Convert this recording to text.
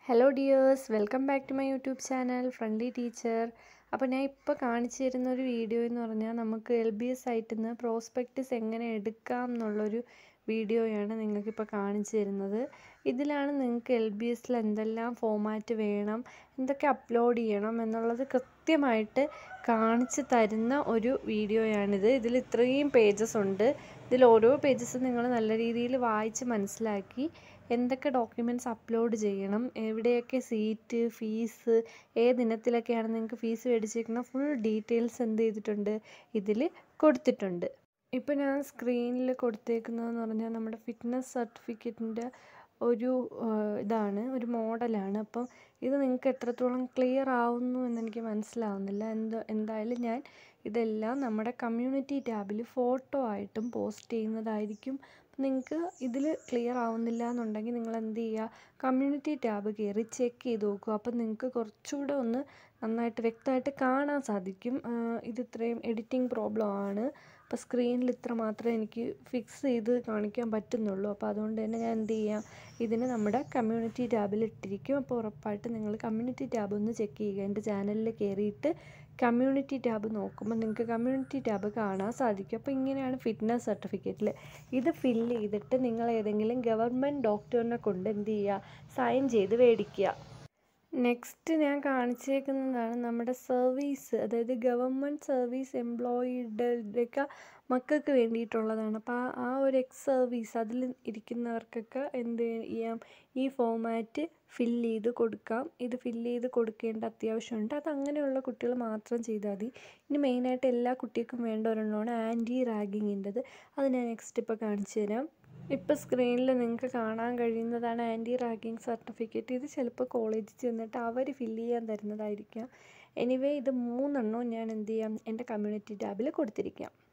hello dears welcome back to my YouTube channel friendly teacher അപ്പോൾ ഞാൻ ഇപ്പോൾ കാണിച്ചു തരുന്ന ഒരു വീഡിയോ എന്ന് പറഞ്ഞാൽ നമുക്ക് എൽ ബി എസ് സൈറ്റിൽ നിന്ന് പ്രോസ്പെക്റ്റസ് എങ്ങനെ എടുക്കാം എന്നുള്ളൊരു വീഡിയോയാണ് നിങ്ങൾക്കിപ്പോൾ കാണിച്ചു തരുന്നത് ഇതിലാണ് നിങ്ങൾക്ക് എൽ ബി എസിൽ എന്തെല്ലാം ഫോമാറ്റ് വേണം എന്തൊക്കെ അപ്ലോഡ് ചെയ്യണം എന്നുള്ളത് കൃത്യമായിട്ട് കാണിച്ചു തരുന്ന ഒരു വീഡിയോയാണിത് ഇതിൽ ഇത്രയും പേജസ് ഉണ്ട് ഇതിൽ ഓരോ പേജസും നിങ്ങൾ നല്ല രീതിയിൽ വായിച്ച് മനസ്സിലാക്കി എന്തൊക്കെ ഡോക്യുമെൻറ്റ്സ് അപ്ലോഡ് ചെയ്യണം എവിടെയൊക്കെ സീറ്റ് ഫീസ് ഏതിനത്തിലൊക്കെയാണ് നിങ്ങൾക്ക് ഫീസ് മേടിച്ചേക്കുന്ന ഫുൾ ഡീറ്റെയിൽസ് എന്ത് ചെയ്തിട്ടുണ്ട് ഇതിൽ കൊടുത്തിട്ടുണ്ട് ഇപ്പോൾ ഞാൻ സ്ക്രീനിൽ കൊടുത്തേക്കുന്നതെന്ന് പറഞ്ഞാൽ നമ്മുടെ ഫിറ്റ്നസ് സർട്ടിഫിക്കറ്റിൻ്റെ ഒരു ഇതാണ് ഒരു മോഡലാണ് അപ്പം ഇത് നിങ്ങൾക്ക് എത്രത്തോളം ക്ലിയർ ആവുന്നു എന്നെനിക്ക് മനസ്സിലാവുന്നില്ല എന്തോ എന്തായാലും ഞാൻ ഇതെല്ലാം നമ്മുടെ കമ്മ്യൂണിറ്റി ടാബിൽ ഫോട്ടോ ആയിട്ടും പോസ്റ്റ് ചെയ്യുന്നതായിരിക്കും നിങ്ങൾക്ക് ഇതിൽ ക്ലിയർ ആവുന്നില്ല എന്നുണ്ടെങ്കിൽ നിങ്ങൾ എന്ത് ചെയ്യുക കമ്മ്യൂണിറ്റി ടാബ് കയറി ചെക്ക് ചെയ്ത് നോക്കുക അപ്പം നിങ്ങൾക്ക് കുറച്ചുകൂടെ ഒന്ന് നന്നായിട്ട് വ്യക്തമായിട്ട് കാണാൻ സാധിക്കും ഇത് ഇത്രയും എഡിറ്റിംഗ് പ്രോബ്ലം ആണ് അപ്പോൾ സ്ക്രീനിൽ ഇത്ര മാത്രമേ എനിക്ക് ഫിക്സ് ചെയ്ത് കാണിക്കാൻ പറ്റുന്നുള്ളൂ അപ്പോൾ അതുകൊണ്ട് തന്നെ ഞാൻ എന്ത് ചെയ്യാം ഇതിന് നമ്മുടെ കമ്മ്യൂണിറ്റി ടാബിൽ ഇട്ടിരിക്കും അപ്പോൾ ഉറപ്പായിട്ട് നിങ്ങൾ കമ്മ്യൂണിറ്റി ടാബ് ഒന്ന് ചെക്ക് ചെയ്യുക എൻ്റെ ചാനലിൽ കയറിയിട്ട് കമ്മ്യൂണിറ്റി ടാബ് നോക്കുമ്പോൾ നിങ്ങൾക്ക് കമ്മ്യൂണിറ്റി ടാബ് കാണാൻ സാധിക്കും അപ്പോൾ ഇങ്ങനെയാണ് ഫിറ്റ്നസ് സർട്ടിഫിക്കറ്റിൽ ഇത് ഫില്ല് ചെയ്തിട്ട് നിങ്ങൾ ഏതെങ്കിലും ഗവൺമെൻറ് ഡോക്ടറിനെ കൊണ്ട് എന്ത് ചെയ്യുക സൈൻ ചെയ്ത് മേടിക്കുക നെക്സ്റ്റ് ഞാൻ കാണിച്ചേക്കുന്നതാണ് നമ്മുടെ സർവീസ് അതായത് ഗവൺമെൻറ് സർവീസ് എംപ്ലോയിയുടെയൊക്കെ മക്കൾക്ക് വേണ്ടിയിട്ടുള്ളതാണ് അപ്പോൾ ആ ആ ഒരു എക്സ് സർവീസ് അതിൽ ഇരിക്കുന്നവർക്കൊക്കെ എന്ത് ചെയ്യാം ഈ ഫോമാറ്റ് ഫില്ല് ചെയ്ത് കൊടുക്കാം ഇത് ഫില്ല് ചെയ്ത് കൊടുക്കേണ്ട അത്യാവശ്യമുണ്ട് അത് അങ്ങനെയുള്ള കുട്ടികൾ മാത്രം ചെയ്താൽ മതി ഇനി മെയിനായിട്ട് എല്ലാ കുട്ടികൾക്കും വേണ്ട ഒരെണ്ണമാണ് ആൻറ്റി റാഗിങ്ങിൻ്റെത് അത് ഞാൻ നെക്സ്റ്റ് ഇപ്പോൾ കാണിച്ചു തരാം ഇപ്പോൾ സ്ക്രീനിൽ നിങ്ങൾക്ക് കാണാൻ കഴിയുന്നതാണ് ആൻറ്റി റാഗിങ് സർട്ടിഫിക്കറ്റ് ഇത് ചിലപ്പോൾ കോളേജിൽ ചെന്നിട്ട് അവർ ഫില്ല് ചെയ്യാൻ തരുന്നതായിരിക്കാം എനിവേ ഇത് മൂന്നെണ്ണവും ഞാൻ എന്ത് ചെയ്യാം എൻ്റെ കമ്മ്യൂണിറ്റി ടാബിൽ കൊടുത്തിരിക്കാം